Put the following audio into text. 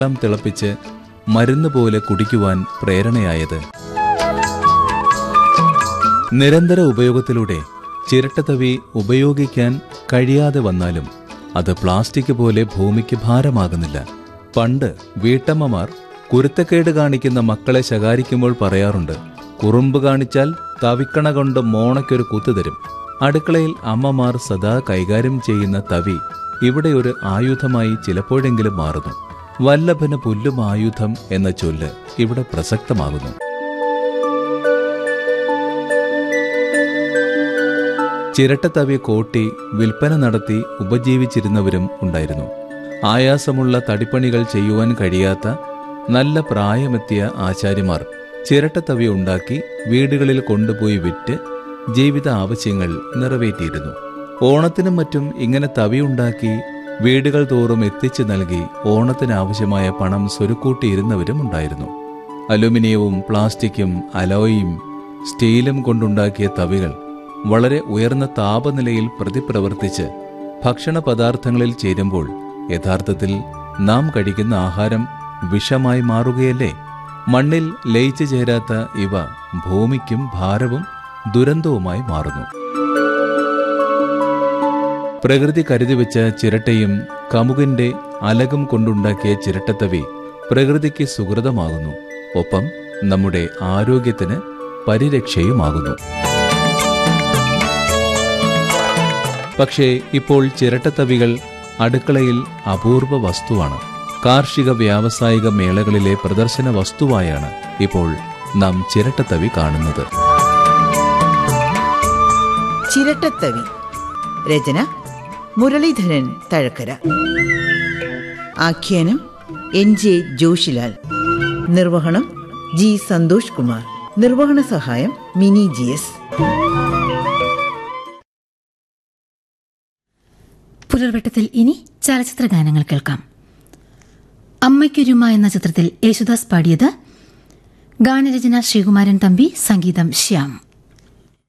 വെള്ളം തിളപ്പിച്ച് മരുന്ന് പോലെ കുടിക്കുവാൻ പ്രേരണയായത് നിരന്തര ഉപയോഗത്തിലൂടെ ചിരട്ടത്തവി ഉപയോഗിക്കാൻ കഴിയാതെ വന്നാലും അത് പ്ലാസ്റ്റിക് പോലെ ഭൂമിക്ക് ഭാരമാകുന്നില്ല പണ്ട് വീട്ടമ്മമാർ കുരുത്തക്കേട് കാണിക്കുന്ന മക്കളെ ശകാരിക്കുമ്പോൾ പറയാറുണ്ട് കുറുമ്പ് കാണിച്ചാൽ തവിക്കണ കൊണ്ട് മോണയ്ക്കൊരു കുത്തു തരും അടുക്കളയിൽ അമ്മമാർ സദാ കൈകാര്യം ചെയ്യുന്ന തവി ഇവിടെ ഒരു ആയുധമായി ചിലപ്പോഴെങ്കിലും മാറുന്നു വല്ലഭന് പുല്ലും ആയുധം എന്ന ചൊല്ല് ഇവിടെ പ്രസക്തമാകുന്നു ചിരട്ടത്തവി കോട്ടി വിൽപ്പന നടത്തി ഉപജീവിച്ചിരുന്നവരും ഉണ്ടായിരുന്നു ആയാസമുള്ള തടിപ്പണികൾ ചെയ്യുവാൻ കഴിയാത്ത നല്ല പ്രായമെത്തിയ ആചാര്യമാർ ചിരട്ടത്തവി ഉണ്ടാക്കി വീടുകളിൽ കൊണ്ടുപോയി വിറ്റ് ജീവിത ആവശ്യങ്ങൾ നിറവേറ്റിയിരുന്നു ഓണത്തിനും മറ്റും ഇങ്ങനെ തവി ഉണ്ടാക്കി വീടുകൾ തോറും എത്തിച്ചു നൽകി ഓണത്തിനാവശ്യമായ പണം സ്വരുക്കൂട്ടിയിരുന്നവരും ഉണ്ടായിരുന്നു അലുമിനിയവും പ്ലാസ്റ്റിക്കും അലോയും സ്റ്റീലും കൊണ്ടുണ്ടാക്കിയ തവികൾ വളരെ ഉയർന്ന താപനിലയിൽ പ്രതിപ്രവർത്തിച്ച് ഭക്ഷണ പദാർത്ഥങ്ങളിൽ ചേരുമ്പോൾ യഥാർത്ഥത്തിൽ നാം കഴിക്കുന്ന ആഹാരം വിഷമായി മാറുകയല്ലേ മണ്ണിൽ ലയിച്ചു ചേരാത്ത ഇവ ഭൂമിക്കും ഭാരവും ദുരന്തവുമായി മാറുന്നു പ്രകൃതി കരുതിവെച്ച ചിരട്ടയും കമുകിന്റെ അലകും കൊണ്ടുണ്ടാക്കിയ ചിരട്ടത്തവി പ്രകൃതിക്ക് സുഹൃതമാകുന്നു ഒപ്പം നമ്മുടെ ആരോഗ്യത്തിന് പരിരക്ഷയുമാകുന്നു പക്ഷേ ഇപ്പോൾ ചിരട്ടത്തവികൾ അടുക്കളയിൽ അപൂർവ വസ്തുവാണ് കാർഷിക വ്യാവസായിക മേളകളിലെ പ്രദർശന വസ്തുവായാണ് ഇപ്പോൾ നാം ചിരട്ടത്തവി കാണുന്നത് ചിരട്ടത്തവി രചന മുരളീധരൻ തഴക്കര ആഖ്യാനം എൻ ജെ ജോഷിലാൽ നിർവഹണം ജി സന്തോഷ് കുമാർ നിർവഹണ സഹായം മിനി ജി എസ് പുലർവട്ടത്തിൽ ഇനി ചലച്ചിത്ര ഗാനങ്ങൾ കേൾക്കാം അമ്മയ്ക്കൊരുമ എന്ന ചിത്രത്തിൽ യേശുദാസ് പാടിയത് ഗാനരചന ശ്രീകുമാരൻ തമ്പി സംഗീതം ശ്യാം